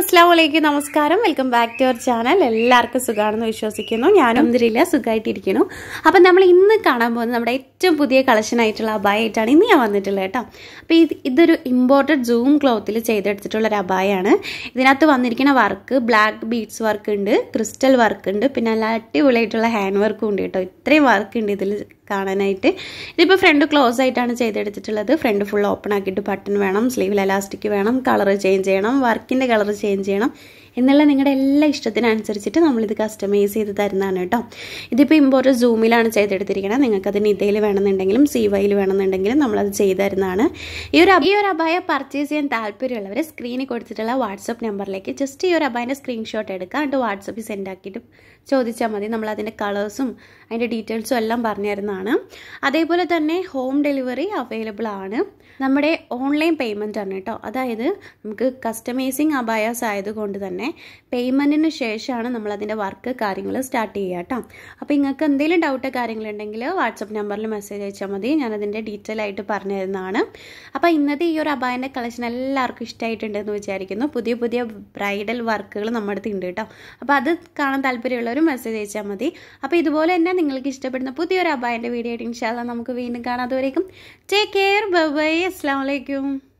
അസ്സാം വലൈക്കും നമസ്കാരം വെൽക്കം ബാക്ക് ടു അവർ ചാനൽ എല്ലാവർക്കും സുഖമാണെന്ന് വിശ്വസിക്കുന്നു ഞാനും ഇതിരില്ല സുഖമായിട്ടിരിക്കുന്നു അപ്പം നമ്മൾ ഇന്ന് കാണാൻ പോകുന്നത് നമ്മുടെ ഏറ്റവും പുതിയ കളക്ഷൻ ആയിട്ടുള്ള അബായായിട്ടാണ് ഇന്ന് ഞാൻ വന്നിട്ടുള്ളത് കേട്ടോ അപ്പോൾ ഇത് ഇതൊരു ഇമ്പോർട്ടഡ് സൂം ക്ലോത്തിൽ ചെയ്തെടുത്തിട്ടുള്ള ഒരു അബായാണ് ഇതിനകത്ത് വന്നിരിക്കുന്ന വർക്ക് ബ്ലാക്ക് ബീഡ്സ് വർക്ക് ഉണ്ട് ക്രിസ്റ്റൽ വർക്ക് ഉണ്ട് പിന്നെ നല്ല അടിപൊളിയായിട്ടുള്ള ഹാൻഡ് വർക്കും ഉണ്ട് കേട്ടോ ഇത്രയും വർക്ക് ഉണ്ട് ഇതിൽ കാണാനായിട്ട് ഇതിപ്പോൾ ഫ്രണ്ട് ക്ലോസ് ആയിട്ടാണ് ചെയ്തെടുത്തിട്ടുള്ളത് ഫ്രണ്ട് ഫുൾ ഓപ്പൺ ആക്കിയിട്ട് ബട്ടൺ വേണം സ്ലീവിൽ എലാസ്റ്റിക് വേണം കളർ ചേഞ്ച് ചെയ്യണം വർക്കിൻ്റെ കളർ ചേഞ്ച് ചെയ്യണം എന്നുള്ള നിങ്ങളുടെ എല്ലാ ഇഷ്ടത്തിനനുസരിച്ചിട്ട് നമ്മളിത് കസ്റ്റമൈസ് ചെയ്ത് തരുന്നതാണ് കേട്ടോ ഇതിപ്പോൾ ഇമ്പോർട്ട് സൂമിലാണ് ചെയ്തെടുത്തിരിക്കുന്നത് നിങ്ങൾക്കത് നിതയിൽ വേണമെന്നുണ്ടെങ്കിലും സി വൈയിൽ വേണമെന്നുണ്ടെങ്കിലും നമ്മളത് ചെയ്തു തരുന്നതാണ് ഈ ഒരു ഈ ഒരു അബായ പർച്ചേസ് ചെയ്യാൻ താല്പര്യമുള്ളവർ സ്ക്രീനിൽ കൊടുത്തിട്ടുള്ള വാട്സപ്പ് നമ്പറിലേക്ക് ജസ്റ്റ് ഈ ഒരു അബായൻ്റെ സ്ക്രീൻഷോട്ട് എടുക്കുക എന്നിട്ട് വാട്സപ്പിൽ സെൻഡ് ആക്കിയിട്ട് ചോദിച്ചാൽ മതി നമ്മൾ അതിൻ്റെ കളേഴ്സും അതിൻ്റെ ഡീറ്റെയിൽസും എല്ലാം പറഞ്ഞു തരുന്നതാണ് അതേപോലെ തന്നെ ഹോം ഡെലിവറി അവൈലബിൾ ആണ് നമ്മുടെ ഓൺലൈൻ പേയ്മെൻ്റ് ആണ് കേട്ടോ അതായത് നമുക്ക് കസ്റ്റമൈസിങ് അബായാസ് ആയതുകൊണ്ട് തന്നെ പേയ്മെൻറ്റിന് ശേഷമാണ് നമ്മൾ അതിൻ്റെ വർക്ക് കാര്യങ്ങൾ സ്റ്റാർട്ട് ചെയ്യുക കേട്ടോ അപ്പോൾ നിങ്ങൾക്ക് എന്തെങ്കിലും ഡൗട്ട് കാര്യങ്ങളുണ്ടെങ്കിൽ വാട്സപ്പ് നമ്പറിൽ മെസ്സേജ് അയച്ചാൽ മതി ഞാനതിൻ്റെ ഡീറ്റെയിൽ ആയിട്ട് പറഞ്ഞു തരുന്നതാണ് അപ്പോൾ ഇന്നത്തെ ഈ ഒരു അബായൻ്റെ കളക്ഷൻ എല്ലാവർക്കും ഇഷ്ടമായിട്ടുണ്ടെന്ന് വിചാരിക്കുന്നു പുതിയ പുതിയ ബ്രൈഡൽ വർക്കുകൾ നമ്മുടെ അടുത്ത് ഉണ്ട് കേട്ടോ അപ്പോൾ അത് കാണാൻ താല്പര്യമുള്ളവർ മെസ്സേജ് അയച്ചാൽ മതി അപ്പോൾ ഇതുപോലെ തന്നെ നിങ്ങൾക്ക് ഇഷ്ടപ്പെടുന്ന പുതിയൊരു അബായൻ്റെ വീഡിയോ ആയിട്ട് ഇൻഷാല്ല നമുക്ക് വീണ്ടും കാണാം അതുവരേക്കും ടേക്ക് കെയർ ബൈ അസ്സാം വലൈക്കും